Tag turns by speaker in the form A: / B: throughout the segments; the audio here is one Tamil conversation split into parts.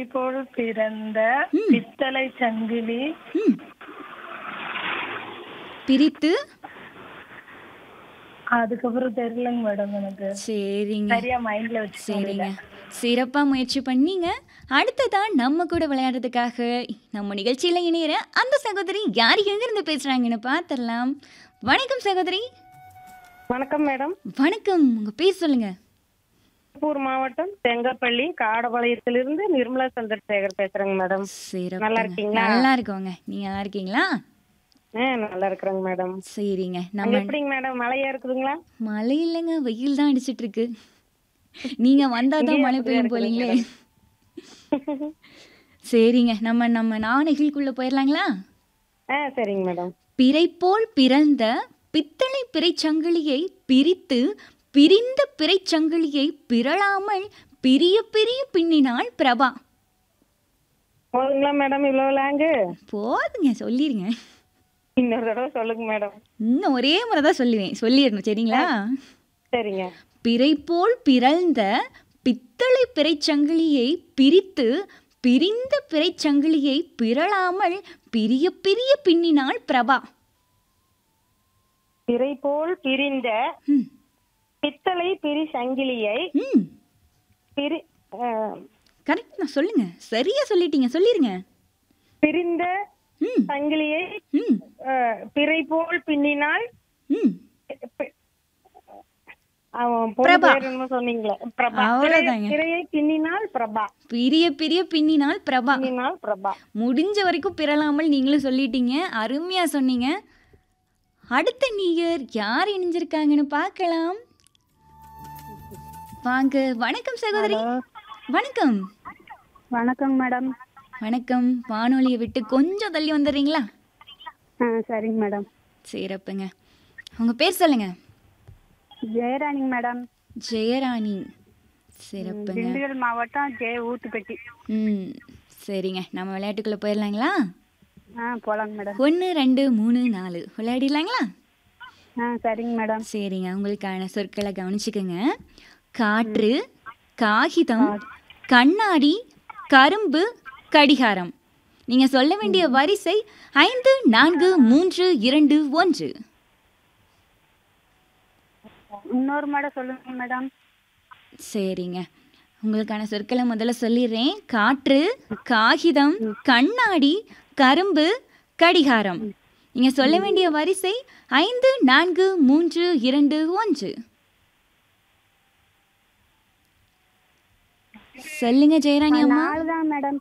A: போல் பிறந்த
B: ம்.
A: பித்தளை சங்கிலி
B: ம் பிரித்து
A: அதுக்கப்புறம் தெரியலங்க மேடம் எனக்கு
B: சரிங்க
A: சரியா மைண்ட்ல வச்சு
B: சரிங்க சிறப்பா முயற்சி பண்ணீங்க அடுத்ததா நம்ம கூட விளையாடுறதுக்காக நம்ம நிகழ்ச்சியில இணையற அந்த சகோதரி யார் எங்கிருந்து பேசுறாங்கன்னு பார்த்துடலாம் வணக்கம் சகோதரி
C: வணக்கம் மேடம்
B: வணக்கம் உங்க பேர் சொல்லுங்க
C: திருப்பூர் மாவட்டம் செங்கப்பள்ளி காடபாளையத்திலிருந்து நிர்மலா சந்திரசேகர் பேசுறேங்க மேடம்
B: சிறப்பு
C: நல்லா இருக்கீங்களா?
B: நல்லா இருக்கோங்க நீங்க நல்லா இருக்கீங்களா
C: ஆ நல்லா இருக்கிறேங்க மேடம்
B: சரிங்க
C: அங்க
B: நம்ம
C: எப்படிங்க மேடம் மழையா இருக்குதுங்களா
B: மழை இல்லைங்க வெயில் தான் அடிச்சிட்டு இருக்கு நீங்க வந்தாதான்
C: இங்கேயும்
B: மழை
C: அப்படிதான்
B: பெய்யும் போலீங்களே
C: இருக்குதுங்க
B: சரிங்க நம்ம நம்ம நாணகிள்குள்ள போயிடலாங்களா
C: ஆ சரிங்க மேடம்
B: பிறை போல் பிறந்த பித்தளை பிறைச்சங்கிலியை பிரித்து பிரிந்த பிறைச்சங்கிலியை பிறழாமல் பிரிய பிரிய பின்னினாள் பிரபா
C: போதுங்களா மேடம் இவ்வளவு லாங்கு
B: போதுங்க சொல்லிருங்க
C: இன்னொரு தடவை சொல்லுங்க மேடம்
B: இன்னும் ஒரே முறை தான் சொல்லுவேன் சொல்லிடணும் சரிங்களா
C: சரிங்க
B: பிறை போல் பிறந்த பித்தளை பிறைச்சங்கிலியை பிரித்து பிரிந்த பிறைச்சங்கிலியை பிறழாமல் பிரிய பிரிய பின்னினாள் பிரபா
C: பிறை போல் பிரிந்த
B: ம்
C: பித்தளை பிரி சங்கிலியை
B: ம்
C: பிரி ஆ,
B: கரெக்ட் நான் சொல்லுங்க சரியா சொல்லிட்டீங்க சொல்லிருங்க
C: பிரிந்த
B: ம்
C: சங்கிலியை
B: ம்
C: ஆ, பிறை போல் பின்னினால்
B: ம்
C: பி- அவன் பொண்ணு
B: பிரபா.
C: பேர் என்னமோ சொன்னீங்களே பிரபா
B: அவ்வளவுதாங்க.
C: பிறையை பின்னினால் பிரபா
B: பிரிய பிரிய பின்னினால் பிரபா
C: பின்னினால் பிரபா
B: முடிஞ்ச வரைக்கும் பிறலாமல் நீங்களும் சொல்லிட்டீங்க அருமையா சொன்னீங்க அடுத்த நீயர் யார் இணைஞ்சிருக்காங்கன்னு பார்க்கலாம் வாங்க வணக்கம் சகோதரி வணக்கம்
C: வணக்கம் மேடம்
B: வணக்கம் வானொலியை விட்டு கொஞ்சம் தள்ளி வந்துடுறீங்களா
C: ஆ சரிங்க மேடம்
B: சிறப்புங்க உங்க பேர் சொல்லுங்க
C: ஜெயராணிங்க மேடம்
B: ஜெயராணி சிறப்புங்க
C: திண்டுக்கல் மாவட்டம் ஜெய ஊத்துப்பட்டி
B: ம் சரிங்க நம்ம விளையாட்டுக்குள்ள போயிடலாங்களா
C: ஆ போலாங்க மேடம்
B: ஒன்று ரெண்டு மூணு நாலு விளையாடிடலாங்களா
C: ஆ சரிங்க மேடம்
B: சரிங்க உங்களுக்கான சொற்களை கவனிச்சுக்கோங்க காற்று காகிதம் கண்ணாடி கரும்பு கடிகாரம் நீங்க சொல்ல வேண்டிய வரிசை ஐந்து நான்கு மூன்று இரண்டு ஒன்று
C: இன்னொரு மேடம் சொல்லுங்க மேடம்
B: சரிங்க உங்களுக்கான சொற்களை முதல்ல சொல்லிடுறேன் காற்று காகிதம் கண்ணாடி கரும்பு கடிகாரம் நீங்க சொல்ல வேண்டிய வரிசை ஐந்து நான்கு மூன்று இரண்டு ஒன்று சொல்லுங்க ஜெயராணி அம்மா
C: நாலு தான் மேடம்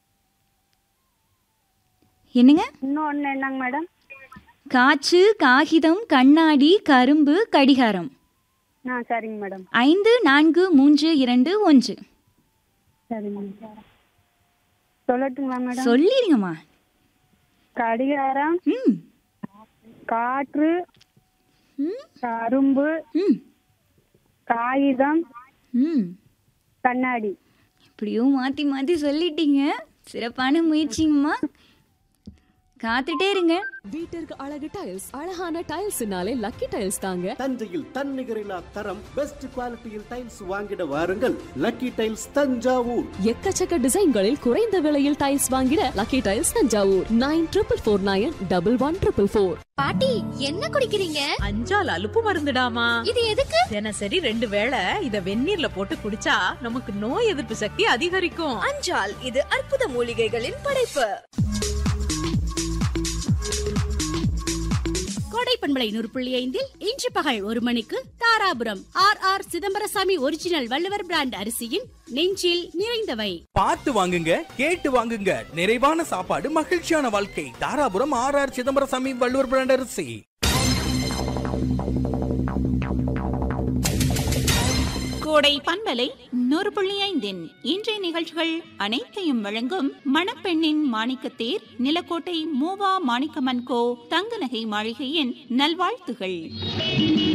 B: என்னங்க
C: இன்னும் ஒன்று என்னங்க மேடம்
B: காற்று காகிதம் கண்ணாடி கரும்பு கடிகாரம்
C: ஆ சரிங்க மேடம்
B: ஐந்து நான்கு மூன்று இரண்டு ஒன்று
C: சரிங்க மேடம் சொல்லட்டுங்களா மேடம்
B: சொல்லிடுங்கம்மா
C: கடிகாரம்
B: ம்
C: காற்று
B: ம்
C: கரும்பு
B: ம்
C: காகிதம்
B: ம்
C: கண்ணாடி
B: இப்படியும் மாற்றி மாற்றி சொல்லிட்டீங்க சிறப்பான முயற்சிங்கம்மா காத்துட்டே இருங்க
D: வீட்டிற்கு அழகு டைல்ஸ் அழகான டைல்ஸ்னாலே லக்கி டைல்ஸ் தாங்க
E: தஞ்சையில் தன்னிகரில்லா தரம் பெஸ்ட் குவாலிட்டியில் டைல்ஸ் வாங்கிட வாருங்கள் லக்கி டைல்ஸ் தஞ்சாவூர்
D: எக்கச்சக்க டிசைன்களில் குறைந்த விலையில் டைல்ஸ் வாங்கிட lucky tiles Thanjavur nine triple four nine double one triple four
F: பாட்டி என்ன குடிக்கிறீங்க
G: அஞ்சால் அலுப்பு மருந்துடாமா
F: இது எதுக்கு
G: தினசரி ரெண்டு வேளை இத வெந்நீர்ல போட்டு குடிச்சா நமக்கு நோய் எதிர்ப்பு சக்தி அதிகரிக்கும்
F: அஞ்சால் இது அற்புத மூலிகைகளின் படைப்பு
H: கோடை பண்பலை நூறு புள்ளி ஐந்தில் இன்று பகல் ஒரு மணிக்கு Dharapuram R R Chidambarasamy original Valluvar brand அரிசியின் நெஞ்சில் நிறைந்தவை
I: பார்த்து வாங்குங்க கேட்டு வாங்குங்க நிறைவான சாப்பாடு மகிழ்ச்சியான வாழ்க்கை Dharapuram R R Chidambarasamy Valluvar brand அரிசி
J: கோடை பண்பலை நூறு புள்ளி ஐந்தின் இன்றைய நிகழ்ச்சிகள் அனைத்தையும் வழங்கும் மணப்பெண்ணின் மாணிக்கத்தேர் நிலக்கோட்டை மூவா மாணிக்கமன்கோ தங்க நகை மாளிகையின் நல்வாழ்த்துகள்